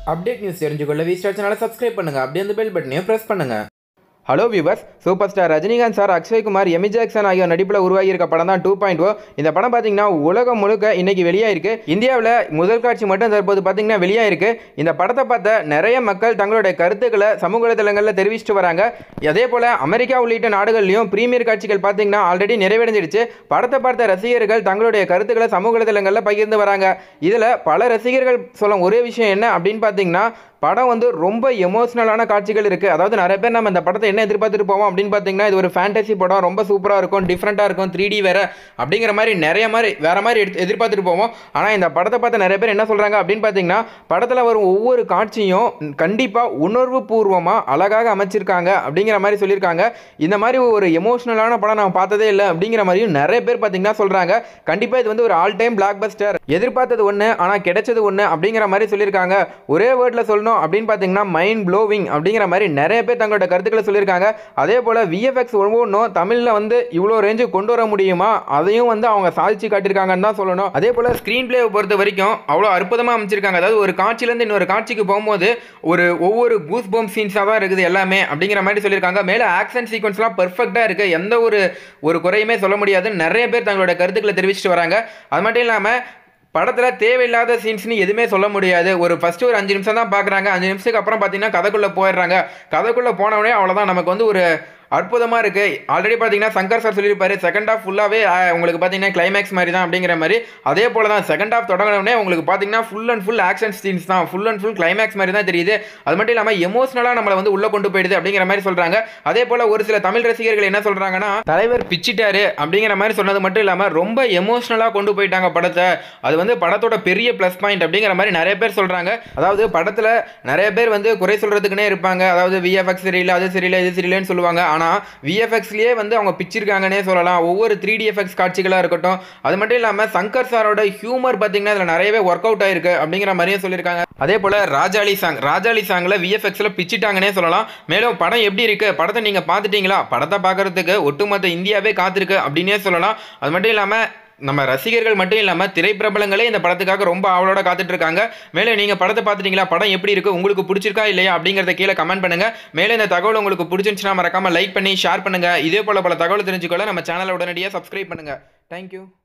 update news தெரிஞ்சுக்கொள்ள V star சேனலை subscribe பண்ணுங்க அப்படியே அந்த பெல் பட்டனையும் ப்ரெஸ் பண்ணுங்க hello viewers super star Rajinikanth sir Akshay Kumar Amy Jackson ஆகியோர் நடிப்பில் உருவாகியிருக்க படம் தான் டூ பாயிண்ட் ஓ இந்த படம் பார்த்தீங்கன்னா உலகம் முழுக்க இன்னைக்கு வெளியாயிருக்கு இந்தியாவில் முதல் காட்சி மட்டும் தற்போது பார்த்தீங்கன்னா வெளியாயிருக்கு இந்த படத்தை பார்த்த நிறைய மக்கள் தங்களுடைய கருத்துக்களை சமூக வலைதளங்களில் தெரிவிச்சிட்டு வராங்க அதே போல் அமெரிக்கா உள்ளிட்ட நாடுகள்லையும் பிரீமியர் காட்சிகள் பார்த்தீங்கன்னா ஆல்ரெடி நிறைவடைஞ்சிடுச்சு படத்தை பார்த்த ரசிகர்கள் தங்களுடைய கருத்துக்களை சமூக வலைதளங்களில் பகிர்ந்து வராங்க இதில் பல ரசிகர்கள் சொல்லும் ஒரே விஷயம் என்ன அப்படின்னு பார்த்தீங்கன்னா படம் வந்து ரொம்ப எமோஷ்னலான காட்சிகள் இருக்குது அதாவது நிறைய பேர் நம்ம இந்த படத்தை என்ன எதிர்பார்த்துட்டு போவோம் அப்படின்னு பார்த்தீங்கன்னா இது ஒரு ஃபேண்டசி படம் ரொம்ப சூப்பராக இருக்கும் டிஃப்ரெண்ட்டாக இருக்கும் த்ரீ டி வேறு அப்படிங்கிற மாதிரி நிறைய மாதிரி வேறு மாதிரி எடுத்து எதிர்பார்த்துட்டு போவோம் ஆனால் இந்த படத்தை பார்த்து நிறைய பேர் என்ன சொல்கிறாங்க அப்படின்னு பார்த்தீங்கன்னா படத்தில் வரும் ஒவ்வொரு காட்சியும் கண்டிப்பாக உணர்வு பூர்வமாக அழகாக அமைச்சிருக்காங்க அப்படிங்கிற மாதிரி சொல்லியிருக்காங்க இந்த மாதிரி ஒரு எமோஷ்னலான படம் நான் பார்த்ததே இல்லை அப்படிங்கிற மாதிரியும் நிறைய பேர் பார்த்தீங்கன்னா சொல்கிறாங்க கண்டிப்பாக இது வந்து ஒரு ஆல் டைம் பிளாக் பஸ்டர் எதிர்பார்த்தது ஒன்று ஆனால் கிடைச்சது ஒன்று அப்படிங்கிற மாதிரி சொல்லியிருக்காங்க ஒரே வேர்டில் சொல்லணும் அப்படின்னு பார்த்தீங்கன்னா மைண்ட் ப்ளோவிங் அப்படிங்கிற மாதிரி நிறைய பேர் தங்களோட கருத்துக்களை சொல்லியிருக்காங்க அதே போல் விஎஃப்எக்ஸ் ஒவ்வொன்றும் தமிழில் வந்து இவ்வளோ ரேஞ்சு கொண்டு வர முடியுமா அதையும் வந்து அவங்க சாதிச்சு காட்டியிருக்காங்கன்னு தான் சொல்லணும் அதே போல் ஸ்க்ரீன் பிளேவை பொறுத்த வரைக்கும் அவ்வளோ அற்புதமாக அமைச்சிருக்காங்க அதாவது ஒரு காட்சியிலேருந்து இன்னொரு காட்சிக்கு போகும்போது ஒரு ஒவ்வொரு கூஸ் பம்ப் சீன்ஸாக தான் இருக்குது எல்லாமே அப்படிங்கிற மாதிரி சொல்லியிருக்காங்க மேலே ஆக்ஷன் சீக்வன்ஸ்லாம் பெர்ஃபெக்டாக இருக்குது எந்த ஒரு ஒரு குறையுமே சொல்ல முடியாது நிறைய பேர் தங்களோட கருத்துக்களை தெரிவிச்சிட்டு வராங்க அது மட்டும் இல்லாமல் படத்தில் தேவையில்லாத சீன்ஸ்னு எதுவுமே சொல்ல முடியாது ஒரு ஃபஸ்ட்டு ஒரு அஞ்சு நிமிஷம் தான் பார்க்குறாங்க அஞ்சு நிமிஷத்துக்கு அப்புறம் பார்த்தீங்கன்னா கதைக்குள்ளே போயிடுறாங்க கதைக்குள்ளே போனவொடனே அவ்வளோதான் நமக்கு வந்து ஒரு அற்புதமாக இருக்குது ஆல்ரெடி பார்த்தீங்கன்னா சங்கர் சார் சொல்லியிருப்பாரு செகண்ட் ஹாஃப் ஃபுல்லாகவே உங்களுக்கு பார்த்தீங்கன்னா கிளைமேக்ஸ் மாதிரி தான் அப்படிங்கிற மாதிரி அதே போல் தான் செகண்ட் ஹாஃப் தொடங்கினோடனே உங்களுக்கு பார்த்தீங்கன்னா full and full action scenes தான் ஃபுல் அண்ட் ஃபுல் கிளைமேக்ஸ் மாதிரி தான் தெரியுது அது மட்டும் இல்லாமல் எமோஷனலாக நம்மளை வந்து உள்ளே கொண்டு போயிடுது அப்படிங்கிற மாதிரி சொல்கிறாங்க அதே போல் ஒரு சில தமிழ் ரசிகர்கள் என்ன சொல்கிறாங்கன்னா தலைவர் பிச்சிட்டாரு அப்படிங்கிற மாதிரி சொன்னது மட்டும் இல்லாமல் ரொம்ப எமோஷனலாக கொண்டு போயிட்டாங்க படத்தை அது வந்து படத்தோட பெரிய ப்ளஸ் பாயிண்ட் அப்படிங்கிற மாதிரி நிறைய பேர் சொல்கிறாங்க அதாவது படத்தில் நிறைய பேர் வந்து குறை சொல்கிறதுக்குனே இருப்பாங்க அதாவது விஎஃப்எக்ஸ் சரியில்லை அது சரியில்லை இது சரியில்லைன்னு சொல்லுவாங்க ஆனால் விஎஃப்எக்ஸ்லேயே வந்து அவங்க பிச்சிருக்காங்கன்னே சொல்லலாம் ஒவ்வொரு த்ரீ டி எஃபெக்ட்ஸ் காட்சிகளாக இருக்கட்டும் அது மட்டும் இல்லாமல் சங்கர் சாரோட ஹியூமர் பார்த்தீங்கன்னா அதில் நிறையவே ஒர்க் அவுட் ஆயிருக்கு அப்படிங்கிற மாதிரியும் சொல்லியிருக்காங்க அதே போல் ராஜாலி சாங் ராஜாலி சாங்கில் விஎஃப்எக்ஸில் பிச்சிட்டாங்கன்னே சொல்லலாம் மேலும் படம் எப்படி இருக்கு படத்தை நீங்கள் பார்த்துட்டீங்களா படத்தை பார்க்கறதுக்கு ஒட்டுமொத்த இந்தியாவே காத்திருக்கு அப்படின்னே சொல்லலாம் அது மட்டும் இல்லாமல் நம்ம ரசிகர்கள் மட்டும் இல்லாமல் திரைப்பிரபலங்களே இந்த படத்துக்காக ரொம்ப ஆவலோட காத்துட்டு இருக்காங்க மேலே நீங்கள் படத்தை பார்த்துட்டீங்களா படம் எப்படி இருக்குது உங்களுக்கு பிடிச்சிருக்கா இல்லையா அப்படிங்கிறத கீழே கமெண்ட் பண்ணுங்க மேலே இந்த தகவல் உங்களுக்கு பிடிச்சிருந்துச்சுன்னா மறக்காம லைக் பண்ணி ஷேர் பண்ணுங்க இதே போல பல தகவல் தெரிஞ்சுக்கொள்ள நம்ம சேனலை உடனடியாக சப்ஸ்கிரைப் பண்ணுங்க தேங்க்யூ